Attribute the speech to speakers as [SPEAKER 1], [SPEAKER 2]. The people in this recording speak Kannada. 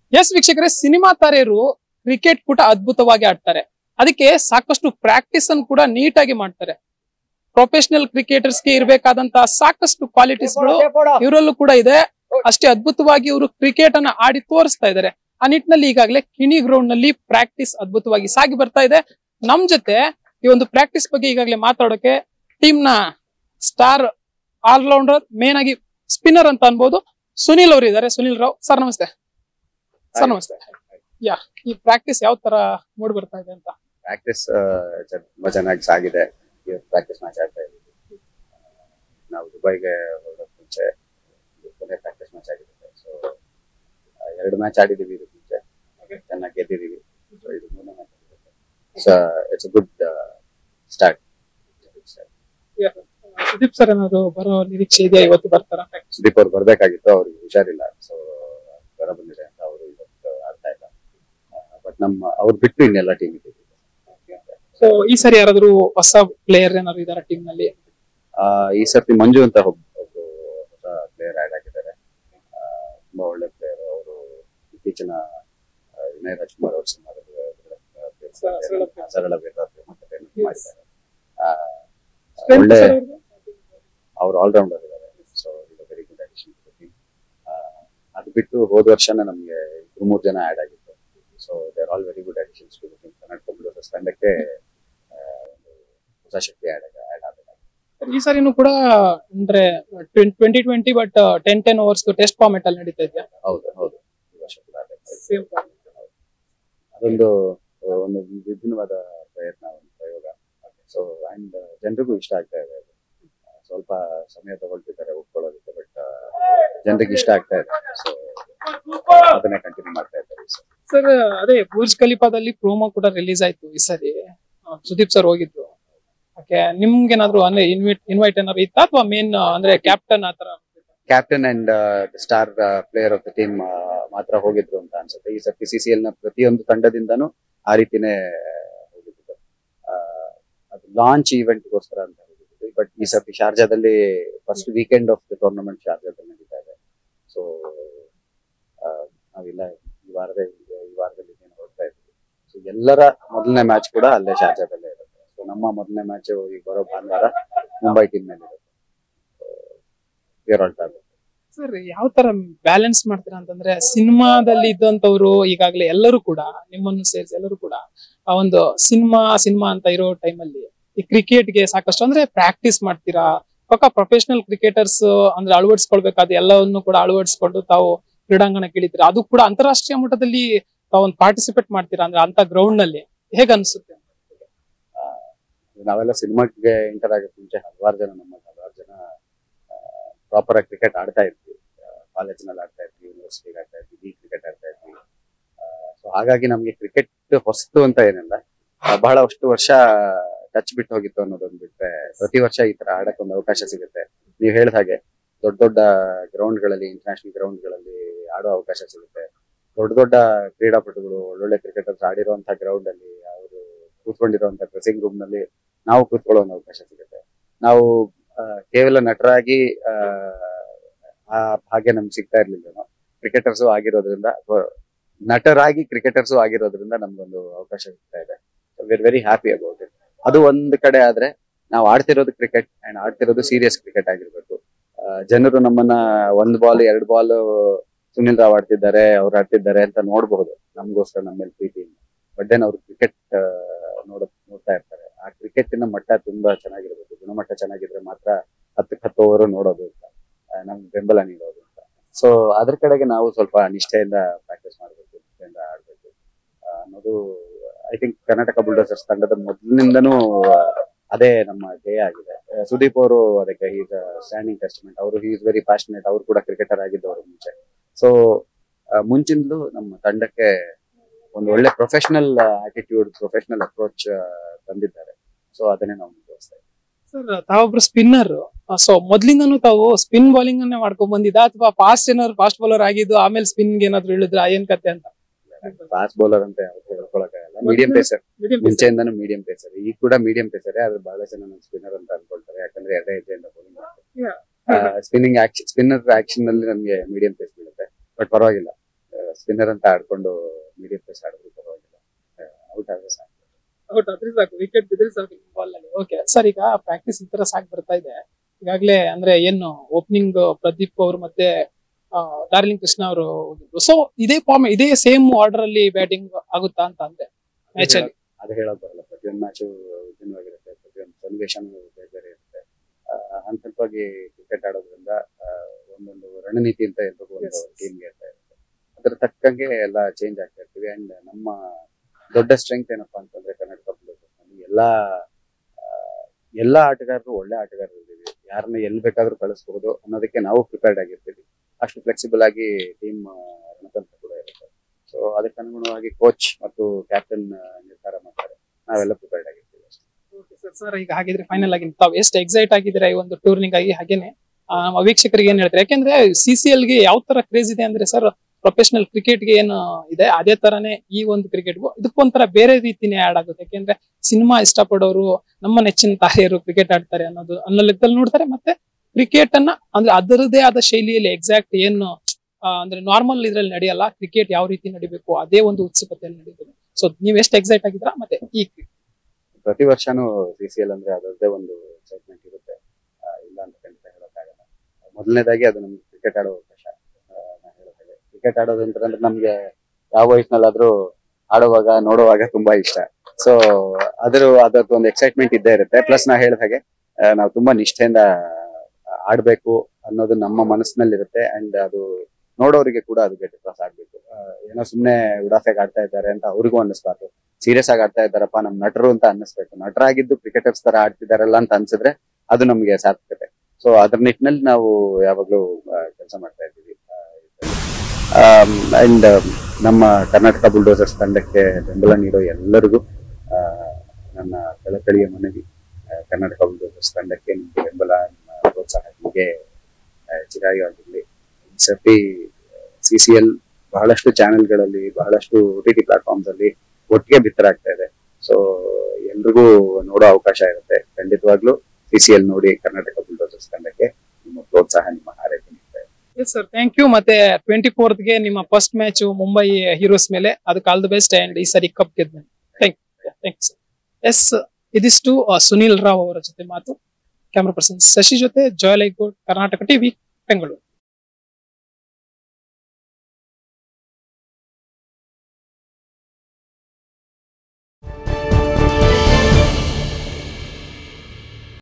[SPEAKER 1] ಎಸ್ ವೀಕ್ಷಕರೇ ಸಿನಿಮಾ ತಾರೆಯರು ಕ್ರಿಕೆಟ್ ಕೂಡ ಅದ್ಭುತವಾಗಿ ಆಡ್ತಾರೆ ಅದಕ್ಕೆ ಸಾಕಷ್ಟು ಪ್ರಾಕ್ಟೀಸ್ ಅನ್ನು ಕೂಡ ನೀಟಾಗಿ ಮಾಡ್ತಾರೆ ಪ್ರೊಫೆಷನಲ್ ಕ್ರಿಕೆಟರ್ಸ್ಗೆ ಇರಬೇಕಾದಂತಹ ಸಾಕಷ್ಟು ಕ್ವಾಲಿಟೀಸ್ಗಳು ಇವರಲ್ಲೂ ಕೂಡ ಇದೆ ಅಷ್ಟೇ ಅದ್ಭುತವಾಗಿ ಇವರು ಕ್ರಿಕೆಟ್ ಅನ್ನ ಆಡಿ ತೋರಿಸ್ತಾ ಇದ್ದಾರೆ ಆ ನಿಟ್ಟಿನಲ್ಲಿ ಈಗಾಗಲೇ ಕಿಣಿ ಗ್ರೌಂಡ್ ನಲ್ಲಿ ಪ್ರಾಕ್ಟೀಸ್ ಅದ್ಭುತವಾಗಿ ಸಾಗಿ ಬರ್ತಾ ಇದೆ ನಮ್ ಜೊತೆ ಈ ಒಂದು ಪ್ರಾಕ್ಟೀಸ್ ಬಗ್ಗೆ ಈಗಾಗಲೇ ಮಾತಾಡೋಕೆ ಟೀಮ್ ನ ಸ್ಟಾರ್ ಆಲ್ರೌಂಡರ್ ಮೇನ್ ಆಗಿ ಸ್ಪಿನ್ನರ್ ಅಂತ ಅನ್ಬೋದು ಸುನಿಲ್ ಅವರು ಇದ್ದಾರೆ ಸುನಿಲ್ ರಾವ್ ಸರ್ ನಮಸ್ತೆ ಸರ್ ನಮಸ್ತೆ ಯಾ ಈ ಪ್ರಾಕ್ಟೀಸ್ ಯಾವ ತರ ಮೂಡ್ ಬರ್ತಾ ಇದೆ ಅಂತ
[SPEAKER 2] ಪ್ರಾಕ್ಟೀಸ್ ತುಂಬಾ ಚೆನ್ನಾಗಿ ಸಾಗಿದೆ ಇವತ್ತು ಪ್ರಾಕ್ಟೀಸ್ ಮ್ಯಾಚ್ ಆಡ್ತಾ ಇದ್ದೀವಿ ನಾವು ದುಬೈಗೆ ಹೊರಡೋಕ್ ಮುಂಚೆ ಕೊನೆ ಪ್ರಾಕ್ಟೀಸ್ ಮ್ಯಾಚ್ ಆಗಿರುತ್ತೆ ಸೊ ಎರಡು ಮ್ಯಾಚ್ ಆಡಿದೀವಿ ಇದಕ್ಕೆ ಮುಂಚೆ ಚೆನ್ನಾಗಿ ಗೆದ್ದಿದೀವಿ ಸೊ ಇದು ಮೂರನೇ match so it's good start
[SPEAKER 1] Sudeep sir ಏನಾದ್ರು ಬರೋ ನಿರೀಕ್ಷೆ ಇದೆಯಾ ಇವತ್ತು ಬರ್ತಾರ
[SPEAKER 2] ಸುದೀಪ್ ಅವ್ರು ಬರ್ಬೇಕಾಗಿತ್ತು ಅವ್ರಿಗೆ ಹುಷಾರಿಲ್ಲ ಸೊ ಜ್ವರ ಬಂದಿದೆ ಅಂತ ಅವರು ಇವತ್ತು ಆಡ್ತಾ ಇಲ್ಲ ಬಟ್ ನಮ್ಮ ಅವ್ರು ಬಿಟ್ಟು ಇನ್ನೆಲ್ಲ ಟೀಮ್ ಇದ್ದೀವಿ
[SPEAKER 1] ಸೊ ಈ ಸರಿ ಯಾರಾದ್ರೂ ಹೊಸ ಪ್ಲೇಯರ್ ಏನಾದ್ರು ಇದಾರ ಟೀಮ್ ನಲ್ಲಿ
[SPEAKER 2] ಆ, ಈ ಸರ್ತಿ ಮಂಜು ಅಂತ ಒಬ್- ಒಬ್ರು ಹೊಸ ಪ್ಲೇಯರ್ ಆಡ್ ಆಗಿದ್ದಾರೆ ಆ, ತುಂಬಾ ಒಳ್ಳೆ ಪ್ಲೇಯರ್ ಅವರು ಇತ್ತೀಚಿನ ಆ, ವಿನಯ್ ರಾಜ್ಕುಮಾರ್ ಅವ್ರ ಸಿನಿಮಾದಲ್ಲಿ
[SPEAKER 1] ಸ- ಸರಳ player.
[SPEAKER 2] ಸರಳ ವೀರರಾಜು ಮತ್ತೆ famous
[SPEAKER 1] Yes.
[SPEAKER 2] ಮಾಡಿದ್ದಾರೆ ಆ, ಒಳ್ಳೆ ಅವ್ರು ಆಲ್ರೌಂಡರ್ ಇದ್ದಾರೆ ಸೊ ಇದು ವೆರಿ ಗುಡ್ ಅಡಿಷನ್ ಅದು ಬಿಟ್ಟು ಹೋದ ವರ್ಷನೇ ನಮ್ಗೆ ಇಬ್ರು ಮೂರು ಜನ ಆಡ್ ಆಗಿತ್ತು so there all very good additions to Kannada computers ತಂಡಕ್ಕೆ ಆ, ಒಂದು ಹೊಸ ಶಕ್ತಿ ಆಡ್ ಆಡ್ ಆಗಬೇಕು
[SPEAKER 1] ಈ ಸರಿನೂ ಕೂಡ ಅಂದ್ರೆ twenty twenty but ten ten overs test format ಅಲ್ಲಿ ನಡೀತಾ ಇದೆಯಾ
[SPEAKER 2] ಹೌದು ಹೌದು ಈ ವರ್ಷ ಕೂಡ ಅದೇ. ಅದೊಂದು ಆ, ಒಂದು ವಿಭಿನ್ನವಾದ ಪ್ರಯತ್ನ ಒಂದು ಪ್ರಯೋಗ ಸೊ ಅಂಡ್ ಜನರಿಗೂ ಇಷ್ಟ ಆಗ್ತಾ ಇದೆ ಅದು. ಆ, ಸ್ವಲ್ಪ ಸಮಯ ತಗೊಳ್ತಿದ್ದಾರೆ ಒಪ್ಕೊಳ್ಳೋದಕ್ಕೆ ಬಟ್ ಜನರಿಗೆ ಇಷ್ಟ ಆಗ್ತಾ ಇದೆ ಸೊ ಅದನ್ನೇ ಕಂಟಿನ್ಯೂ ಮಾಡ್ತಾ ಇದ್ದಾರೆ ಈ ಸಲ.
[SPEAKER 1] ಸರ್ ಅದೇ ಬುರ್ಜ್ ಖಲೀಫಾದಲ್ಲಿ ಪ್ರೋಮೋ ಕೂಡ ರಿಲೀಸ್ ಆಯ್ತು ಈ ಸರಿ ಆ, ಸುದೀಪ್ ಸರ್ ಹೋಗಿದ್ರು ಓಕೆ ನಿಮ್ಗೇನಾದ್ರು ಅಂದ್ರೆ ಇನ್ವೈಟ್ ಇನ್ವೈಟ್ ಏನಾದ್ರು ಇತ್ತಾ ಅಥವಾ ಮೇನ್ ಅಂದ್ರೆ ಕ್ಯಾಪ್ಟನ್ ಆತರ
[SPEAKER 2] captain and star player of the team ಮಾತ್ರ ಹೋಗಿದ್ರು ಅಂತ ಅನ್ಸುತ್ತೆ ಈ ಸರ್ತಿ ಸಿ ಸಿ ಎಲ್ ನ ಪ್ರತಿಯೊಂದು ತಂಡದಿಂದನೂ ಆ ರೀತಿನೇ ಹೋಗಿದ್ದು ಅದು ಲಾಂಚ್ ಈವೆಂಟ್ಗೋಸ್ಕರ ಅಂತ ಹೋಗಿದ್ವಿ ಬಟ್ ಈ ಸರ್ತಿ ಶಾರ್ಜಾದಲ್ಲಿ first weekend of the tournament ಶಾರ್ಜಾದಲ್ಲಿ ನಡೀತಾ ಇದೆ ಸೊ ನಾವಿಲ್ಲ ಈ ವಾರದ ಈ ವಾರದಲ್ಲಿ ಏನು ಹೊರಡ್ತಾ ಇದ್ವಿ ಸೊ ಎಲ್ಲರ ಮೊದಲನೇ ಮ್ಯಾಚ್ ಕೂಡ ಅಲ್ಲೇ ಶಾರ್ಜಾದಲ್ಲೇ ಇರುತ್ತೆ ಸೊ ನಮ್ಮ ಮೊದಲನೇ ಮ್ಯಾಚ್ ಈ ಬರೋ ಭಾನುವಾರ ಮುಂಬೈ ಟೀಮ್ ಮೇಲೆ ಇರುತ್ತೆ ಹೊರಡ್ತಾ ಇದ್ದೀವಿ
[SPEAKER 1] ಸರ್ ಯಾವ ತರ ಬ್ಯಾಲೆನ್ಸ್ ಮಾಡ್ತೀರಾ ಅಂತಂದ್ರೆ ಸಿನಿಮಾದಲ್ಲಿ ಇದ್ದಂತವ್ರು ಈಗಾಗಲೇ ಎಲ್ಲರೂ ಕೂಡ ನಿಮ್ಮನ್ನು ಸೇರಿಸಿ ಎಲ್ಲರೂ ಕೂಡ ಆ ಒಂದು ಸಿನಿಮಾ ಸಿನಿಮಾ ಅಂತ ಇರೋ ಟೈಮಲ್ಲಿ ಈ cricket ಗೆ ಸಾಕಷ್ಟು ಅಂದ್ರೆ ಪ್ರಾಕ್ಟೀಸ್ ಮಾಡ್ತೀರಾ ಪಕ್ಕ ಪ್ರೊಫೆಷನಲ್ ಕ್ರಿಕೆಟರ್ಸ್ ಅಂದ್ರೆ ಅಳವಡಿಸ್ಕೊಳ್ಬೇಕಾದ ಎಲ್ಲವನ್ನು ಕೂಡ ಅಳವಡಿಸ್ಕೊಂಡು ತಾವು ಕ್ರೀಡಾಂಗಣಕ್ಕೆ ಇಳಿತೀರಾ ಅದು ಕೂಡ ಅಂತಾರಾಷ್ಟ್ರೀಯ ಮಟ್ಟದಲ್ಲಿ ತಾವು ಒಂದು ಪಾರ್ಟಿಸಿಪೇಟ್ ಮಾಡ್ತೀರಾ ಅಂದ್ರೆ ಅಂತ ಗ್ರೌಂಡ್ ನಲ್ಲಿ ಹೇಗ ಅನ್ಸುತ್ತೆ
[SPEAKER 2] ಆ, ನಾವೆಲ್ಲ ಸಿನಿಮಾಗೆ ಎಂಟರ್ ಆಗಕ್ಕೆ ಮುಂಚೆ ಹಲವಾರು ಜನ ನಮ್ಮ ಹಲವಾರು ಜನ ಪ್ರಾಪರ್ ಆಗಿ ಕ್ರಿಕೆಟ್ ಆಡ್ತಾ ಇದ್ವಿ ಕಾಲೇಜ್ನಲ್ಲಿ ಆಡ್ತಾ ಇದ್ವಿ ಯೂನಿವರ್ಸಿಟಿಗೆ ಆಡ್ತಾ ಇದ್ವಿ ಈ ಕ್ರಿಕೆಟ್ ಆಡ್ತಾ ಇದ್ವಿ ಸೊ ಹಾಗಾಗಿ ನಮ್ಗೆ ಕ್ರಿಕೆಟ್ ಹೊಸ್ತು ಅಂತ ಏನಿಲ್ಲ ಆ, ಬಹಳಷ್ಟು ವರ್ಷ ಟಚ್ ಬಿಟ್ಟು ಹೋಗಿತ್ತು ಅನ್ನೋದೊಂದು ಬಿಟ್ರೆ ಪ್ರತಿ ವರ್ಷ ಈ ತರ ಆಡಕ್ಕೆ ಒಂದು ಅವಕಾಶ ಸಿಗುತ್ತೆ ನೀವು ಹೇಳಿದ ಹಾಗೆ ದೊಡ್ಡ ದೊಡ್ಡ ಗ್ರೌಂಡ್ ಗಳಲ್ಲಿ ಇಂಟರ್ನ್ಯಾಷನಲ್ ಗ್ರೌಂಡ್ ಗಳಲ್ಲಿ ಆಡೋ ಅವಕಾಶ ಸಿಗುತ್ತೆ ದೊಡ್ಡ ದೊಡ್ಡ ಕ್ರೀಡಾಪಟುಗಳು ಒಳ್ಳೊಳ್ಳೆ ಕ್ರಿಕೆಟರ್ಸ್ ಆಡಿರುವಂತಹ ಗ್ರೌಂಡ್ ಅಲ್ಲಿ ಅವರು ಕೂತ್ಕೊಂಡಿರುವಂತ ಡ್ರೆಸ್ಸಿಂಗ್ ರೂಮ್ ನಲ್ಲಿ ನಾವು ಕೂತ್ಕೊಳ್ಳೋ ಒಂದು ಅವಕಾಶ ಸಿಗುತ್ತೆ ನಾವು ಆ, ಕೇವಲ ನಟರಾಗಿ ಆ, ಆ ಭಾಗ್ಯ ನಮ್ಗೆ ಸಿಗ್ತಾ ಇರ್ಲಿಲ್ಲ ಕ್ರಿಕೆಟರ್ಸು ಆಗಿರೋದ್ರಿಂದ ಅಥವಾ ನಟರಾಗಿ ಕ್ರಿಕೆಟರ್ಸು ಆಗಿರೋದ್ರಿಂದ ನಮ್ಗೊಂದು ಅವಕಾಶ ಸಿಗ್ತಾ ಇದೆ we're very happy about it ಅದು ಒಂದ್ ಕಡೆ ಆದ್ರೆ ನಾವು ಆಡ್ತಿರೋದು ಕ್ರಿಕೆಟ್ ಅಂಡ್ ಆಡ್ತಿರೋದು ಸೀರಿಯಸ್ ಕ್ರಿಕೆಟ್ ಆಗಿರ್ಬೇಕು ಆ, ಜನರು ನಮ್ಮನ್ನ ಒಂದ್ ಬಾಲ್ ಎರಡ್ ಬಾಲ್ ಸುನಿಲ್ ರಾವ್ ಆಡ್ತಿದ್ದಾರೆ ಅವ್ರು ಆಡ್ತಿದ್ದಾರೆ ಅಂತ ನೋಡಬಹುದು ನಮಗೋಸ್ಕರ ನಮ್ಮ ಮೇಲೆ ಪ್ರೀತಿಯಿಂದ ಬಟ್ ದೆನ್ ಅವ್ರು ಕ್ರಿಕೆಟ್ ನೋಡ ನೋಡ್ತಾ ಇರ್ತಾರೆ ಆ ಕ್ರಿಕೆಟಿನ ಮಟ್ಟ ತುಂಬಾ ಚೆನ್ನಾಗಿರ್ಬೇಕು ಗುಣಮಟ್ಟ ಚೆನ್ನಾಗಿದ್ರೆ ಮಾತ್ರ ಹತ್ತಕ್ಕೆ ಹತ್ತು ಓವರ್ ನೋಡೋದು ಅಂತ ಆ, ನಮ್ಗೆ ಬೆಂಬಲ ನೀಡೋದು ಅಂತ ಸೊ ಅದ್ರ ಕಡೆಗೆ ನಾವು ಸ್ವಲ್ಪ ನಿಷ್ಠೆಯಿಂದ ಪ್ರಾಕ್ಟೀಸ್ ಮಾಡಬೇಕು ನಿಷ್ಠೆಯಿಂದ ಆಡ್ಬೇಕು ಆ, ಅನ್ನೋದು ಐ ಥಿಂಕ್ ಕರ್ನಾಟಕ ಬುಲ್ಡೋಸರ್ಸ್ ತಂಡದ ಮೊದಲಿನಿಂದನೂ ಅದೇ ನಮ್ಮ ಧ್ಯೇಯ ಆಗಿದೆ ಆ, ಸುದೀಪ್ ಅವರು ಅದಕ್ಕೆ ಈಸ್ ಸ್ಟ್ಯಾಂಡಿಂಗ್ ಟೆಸ್ಟ್ಮೆಂಟ್ ಅವರು ಈಸ್ ವೆರಿ ಪ್ಯಾಷನೇಟ್ ಅವರು ಕೂಡ ಕ್ರಿಕೆಟರ್ ಆಗಿದ್ದವರು ಮುಂಚೆ ಸೊ ಮುಂಚಿಂದಲೂ ನಮ್ಮ ತಂಡಕ್ಕೆ ಒಂದು ಒಳ್ಳೆ ಪ್ರೊಫೆಷನಲ್ ಆಟಿಟ್ಯೂಡ್ ಪ್ರೊಫೆಷನಲ್ ಅಪ್ರೋಚ್ ತಂದಿದ್ದಾರೆ ಸೊ ಅದನ್ನೇ ನಾವು ಮುಂದುವರಿಸ್ತಾ ಇದ್ದೀವಿ.
[SPEAKER 1] ಸರ್ ತಾವೊಬ್ರು ಸ್ಪಿನ್ನರ್ ಸೊ ಮೊದ್ಲಿಂದನೂ ತಾವು ಸ್ಪಿನ್ ಬೌಲಿಂಗ್ ಅನ್ನೇ ಮಾಡ್ಕೊಂಡ್ ಬಂದಿದ್ದ ಅಥವಾ ಫಾಸ್ಟ್ ಏನಾದ್ರು ಫಾಸ್ಟ್ ಬೌಲರ್ ಆಗಿದ್ದು ಆಮೇಲೆ ಸ್ಪಿನ್ ಏನಾದ್ರು ಇಳಿದ್ರ ಏನ್ ಕತೆ ಅಂತ
[SPEAKER 2] ಫಾಸ್ಟ್ ಬೌಲರ್ ಅಂತ ಯಾವತ್ತೂ ಹೇಳ್ಕೊಳಕ್ಕಾಗಲ್ಲ ಮೀಡಿಯಂ ಪೇಸರ್ ಮುಂಚೆಯಿಂದಾನು ಮೀಡಿಯಂ ಪೇಸರ್ ಈಗ ಕೂಡ ಮೀಡಿಯಂ ಪೇಸರ್ ಆದ್ರೆ ಬಹಳ ಜನ ನನ್ನ ಸ್ಪಿನ್ನರ್ ಅಂತ ಅನ್ಕೊಳ್ತಾರೆ ಯಾಕಂದ್ರೆ ಎರಡೇ ಹೆಜ್ಜೆಯಿಂದ ಬೌಲಿಂಗ್ ಮಾಡ್ತಾರೆ ಸ್ಪಿನ್ನಿಂಗ್ ಆಕ್ಷನ್ ಸ್ಪಿನ್ನರ್ ಆಕ್ಷನ್ ನಲ್ಲಿ ನಮ್ಗೆ ಮೀಡಿಯಂ ಪೇಸ್ ಬೀಳುತ್ತೆ ಬಟ್ ಪರವಾಗಿಲ್ಲ ಸ್ಪಿನ್ನರ್ ಅಂತ ಆಡ್ಕೊಂಡು ಮೀಡಿಯಂ ಪೇಸ್ ಆಡಿದ್ರು ಪರವಾಗಿಲ್ಲ ಔಟ್ ಆದ್ರೆ ಸಾಕು
[SPEAKER 1] ಔಟ್ ಆದ್ರೆ ಸಾಕು ವಿಕೆಟ್ ಬಿದ್ರೆ ಸಾಕು ಬಾಲ್ ಅಲ್ಲಿ ಓಕೆ ಸರ್ ಈಗ ಪ್ರಾಕ್ಟೀಸ್ ಈ ತರ ಸಾಕ್ ಬರ್ತಾ ಇದೆ ಈಗಾಗ್ಲೇ ಅಂದ್ರೆ ಏನು ಓಪನಿಂಗ್ ಪ್ರದೀಪ್ ಅವರು ಮತ್ತೆ ಆ, ಡಾರ್ಲಿಂಗ್ ಕೃಷ್ಣ ಅವರು ಸೊ ಇದೇ ಫಾರ್ಮ್ ಇದೇ ಸೇಮ್ ಆರ್ಡರ್ ಅಲ್ಲಿ ಬ್ಯಾಟಿಂಗ್ ಆಗುತ್ತಾ ಅಂತ ಅಂದ್ರೆ ಮ್ಯಾಚ್ ಅಲ್ಲಿ
[SPEAKER 2] ಅದು ಹೇಳೋದ್ ಬರಲ್ಲ ಪ್ರತಿಯೊಂದು ಮ್ಯಾಚು ವಿಭಿನ್ನವಾಗಿರುತ್ತೆ ಪ್ರತಿಯೊಂದು ಸನ್ನಿವೇಶನೂ ಬೇರೆ ಬೇರೆ ಇರುತ್ತೆ ಆ, ಹಂತ ಹಂತವಾಗಿ ಕ್ರಿಕೆಟ್ ಆಡೋದ್ರಿಂದ ಆ, ಒಂದೊಂದು ರಣನೀತಿ ಅಂತ ಎಲ್ರಿಗೂ ಒಂದು
[SPEAKER 1] Yes.
[SPEAKER 2] ಟೀಮ್ಗೆ ಇರ್ತಾ ಇರುತ್ತೆ ಅದ್ರ ತಕ್ಕಂಗೆ ಎಲ್ಲ ಚೇಂಜ್ ಆಗ್ತಾ ಇರ್ತೀವಿ ಅಂಡ್ ನಮ್ಮ ದೊಡ್ಡ ಸ್ಟ್ರೆಂತ್ ಏನಪ್ಪಾ ಅಂತಂದ್ರೆ ಕರ್ನಾಟಕ Blues ನಲ್ಲಿ ಎಲ್ಲಾ ಆ, ಎಲ್ಲಾ ಆಟಗಾರರು ಒಳ್ಳೆ ಆಟಗಾರರು ಇದ್ದೀವಿ ಯಾರನ್ನ ಎಲ್ಲಿ ಬೇಕಾದ್ರೂ ಕಳಿಸ್ಬಹುದು ಅನ್ನೋದಕ್ಕೆ ನಾವು ಪ್ರಿಪೇರ್ಡ್ ಆಗಿರ್ತೀವಿ ಅಷ್ಟು ಫ್ಲೆಕ್ಸಿಬಲ್ ಆಗಿ ಟೀಮ್ ರಣತಂತ್ರ ಕೂಡ ಇರುತ್ತೆ ಸೊ ಅದಕ್ಕೆ ಅನುಗುಣವಾಗಿ ಕೋಚ್ ಮತ್ತು ಕ್ಯಾಪ್ಟನ್ ನಿರ್ಧಾರ ಮಾಡ್ತಾರೆ ನಾವೆಲ್ಲ ಪ್ರಿಪೇರ್ಡ್ ಆಗಿರ್ತೀವಿ ಅಷ್ಟೇ.
[SPEAKER 1] ಸರ್ ಈಗ ಹಾಗಿದ್ರೆ ಫೈನಲ್ ಆಗಿ ತಾವು ಎಷ್ಟು ಎಕ್ಸೈಟ್ ಆಗಿದ್ದೀರಾ ಈ ಒಂದು ಟೂರ್ನಿಂಗ್ ಆಗಿ ಹಾಗೇನೆ ಆ, ನಮ್ಮ ವೀಕ್ಷಕರಿಗೆ ಏನ್ ಹೇಳ್ತಾರೆ ಯಾಕೆಂದ್ರೆ ಸಿ ಸಿ ಎಲ್ ಗೆ ಯಾವ ತರ ಕ್ರೇಜ್ ಇದೆ ಅಂದ್ರೆ ಸರ್ ಪ್ರೊಫೆಷನಲ್ ಕ್ರಿಕೆಟ್ ಗೆ ಏನು ಇದೆ ಅದೇ ತರನೇ ಈ ಒಂದು ಕ್ರಿಕೆಟ್ಗೂ ಇದಕ್ಕೊಂಥರ ಬೇರೆ ರೀತಿನೇ ಆಡ್ ಆಗುತ್ತೆ ಯಾಕೆಂದ್ರೆ ಸಿನಿಮಾ ಇಷ್ಟಪಡೋರು ನಮ್ಮ ನೆಚ್ಚಿನ ತಾರೆಯರು ಕ್ರಿಕೆಟ್ ಆಡ್ತಾರೆ ಅನ್ನೋದು ಅನ್ನೋ ಲೆಕ್ಕದಲ್ಲಿ ನೋಡ್ತಾರೆ ಮತ್ತೆ ಕ್ರಿಕೆಟ್ ಅನ್ನ ಅಂದ್ರೆ ಅದರದೇ ಆದ ಶೈಲಿಯಲ್ಲಿ ಎಕ್ಸಾಕ್ಟ್ ಏನು ಆ, ಅಂದ್ರೆ ನಾರ್ಮಲ್ ಇದ್ರಲ್ಲಿ ನಡೆಯಲ್ಲ ಕ್ರಿಕೆಟ್ ಯಾವ ರೀತಿ ನಡಿಬೇಕು ಅದೇ ಒಂದು ಉತ್ಸುಕತೆಯಲ್ಲಿ ನಡೀತದೆ ಸೊ ನೀವ್ ಎಷ್ಟು ಎಕ್ಸೈಟ್ ಆಗಿದ್ದೀರಾ ಮತ್ತೆ ಈ
[SPEAKER 2] ಪ್ರತಿ ವರ್ಷನೂ ಸಿ ಸಿ ಎಲ್ ಅಂದ್ರೆ ಅದರದ್ದೇ ಒಂದು ಎಕ್ಸೈಟ್ಮೆಂಟ್ ಇರುತ್ತೆ ಆ, ಇಲ್ಲ ಅಂತ ಖಂಡಿತ ಹೇಳೋಕ್ಕಾಗಲ್ಲ ಮೊದಲನೇದಾಗಿ ಅದು ನಮ್ಗೆ ಕ್ರಿಕೆಟ್ ಆಡೋ ಅವಕಾಶ ಕ್ರಿಕೆಟ್ ಆಡೋದು ಅಂತಂದ್ರೆ ನಮ್ಗೆ ಯಾವ ವಯಸ್ಸಿನಲ್ಲಾದ್ರೂ ಆಡುವಾಗ ನೋಡುವಾಗ ತುಂಬಾ ಇಷ್ಟ ಸೊ ಅದ್ರ ಅದರದ್ದು ಒಂದು ಎಕ್ಸೈಟ್ಮೆಂಟ್ ಇದ್ದೇ ಇರುತ್ತೆ ಪ್ಲಸ್ ನಾ ಹೇಳಿದ ಹಾಗೆ ಆ, ನಾವು ತುಂಬಾ ನಿಷ್ಠೆಯಿಂದ ಆಡ್ಬೇಕು ಅನ್ನೋದು ನಮ್ಮ ಮನಸ್ಸಿನಲ್ಲಿರುತ್ತೆ ಅಂಡ್ ಅದು ನೋಡೋರಿಗೆ ಕೂಡ ಅದು ಗೆಟ್ ಕ್ರಾಸ್ ಆಗ್ಬೇಕು ಆ, ಏನೋ ಸುಮ್ನೆ ಉಡಾಫೆಗೆ ಆಡ್ತಾ ಇದ್ದಾರೆ ಅಂತ ಅವ್ರಿಗೂ ಅನ್ನಿಸ್ಬಾರ್ದು ಸೀರಿಯಸ್ ಆಗಿ ಆಡ್ತಾ ಇದ್ದಾರಪ್ಪ ನಮ್ ನಟರು ಅಂತ ಅನ್ನಿಸ್ಬೇಕು ನಟರಾಗಿದ್ದು ಕ್ರಿಕೆಟರ್ಸ್ ತರ ಆಡ್ತಿದಾರಲ್ಲ ಅಂತ ಅನ್ಸಿದ್ರೆ ಅದು ನಮ್ಗೆ ಸಾರ್ಥಕತೆ ಸೊ ಅದ್ರ ನಿಟ್ಟಿನಲ್ಲಿ ನಾವು ಯಾವಾಗ್ಲೂ ಕೆಲಸ ಮಾಡ್ತಾ ಇದ್ದೀವಿ ಅಂಡ್ ನಮ್ಮ ಕರ್ನಾಟಕ ಬುಲ್ಡೋಸರ್ಸ್ ತಂಡಕ್ಕೆ ಬೆಂಬಲ ನೀಡೋ ಎಲ್ಲರಿಗೂ ಆ, ನನ್ನ ಕಳಕಳಿಯ ಮನವಿ ಆ, ಕರ್ನಾಟಕ ಬುಲ್ಡೋಸರ್ಸ್ ತಂಡಕ್ಕೆ ನಿಮ್ಗೆ ಬೆಂಬಲ ನಿಮ್ಮ ಪ್ರೋತ್ಸಾಹ ಹೀಗೆ ಆ, ಚಿರಾಯುವಾಗಿರ್ಲಿ ಈ ಸರ್ತಿ ಸಿ ಸಿ ಎಲ್ ಬಹಳಷ್ಟು ಚಾನೆಲ್ಗಳಲ್ಲಿ ಬಹಳಷ್ಟು ಒ ಟಿ ಟಿ ಪ್ಲಾಟ್ಫಾರ್ಮ್ಸ್ ಅಲ್ಲಿ ಒಟ್ಟಿಗೆ ಬಿತ್ತರಾಗ್ತಾ ಇದೆ ಸೊ ಎಲ್ರಿಗೂ ನೋಡೋ ಅವಕಾಶ ಇರುತ್ತೆ ಖಂಡಿತವಾಗ್ಲೂ ಸಿ ಸಿ ಎಲ್ ನೋಡಿ ಕರ್ನಾಟಕ ಬುಲ್ಡೋಸರ್ಸ್ ತಂಡಕ್ಕೆ ನಿಮ್ಮ ಪ್ರೋತ್ಸಾಹ ನಿಮ್ಮ ಹಾರೈಕೆ ನೀಡ್ತಾ ಇದೆ
[SPEAKER 1] ಎಸ್ ಸರ್ ಥ್ಯಾಂಕ್ ಯು ಮತ್ತೆ ಟ್ವೆಂಟಿ ಫೋರ್ತ್ ಗೆ ನಿಮ್ಮ ಫಸ್ಟ್ ಮ್ಯಾಚ್ ಮುಂಬೈ ಹೀರೋಸ್ ಮೇಲೆ ಅದಕ್ಕೆ ಆಲ್ ದ ಬೆಸ್ಟ್ ಅಂಡ್ ಈ ಸರಿ ಕಪ್ ಗೆದ್ದ ಥ್ಯಾಂಕ್ ಥ್ಯಾಂಕ್ ಸರ್ ಎಸ್ ಇದಿಷ್ಟು ಆ, ಸುನೀಲ್ ರಾವ್ ಅವರ ಜೊತೆ ಮಾತು ಕ್ಯಾಮ್ರಾ ಪರ್ಸನ್ ಶಶಿ ಜೊತೆ ಜಯಲೈಗೌಡ್ ಕರ್ನಾಟಕ ಟಿವಿ ಬೆಂಗಳೂರು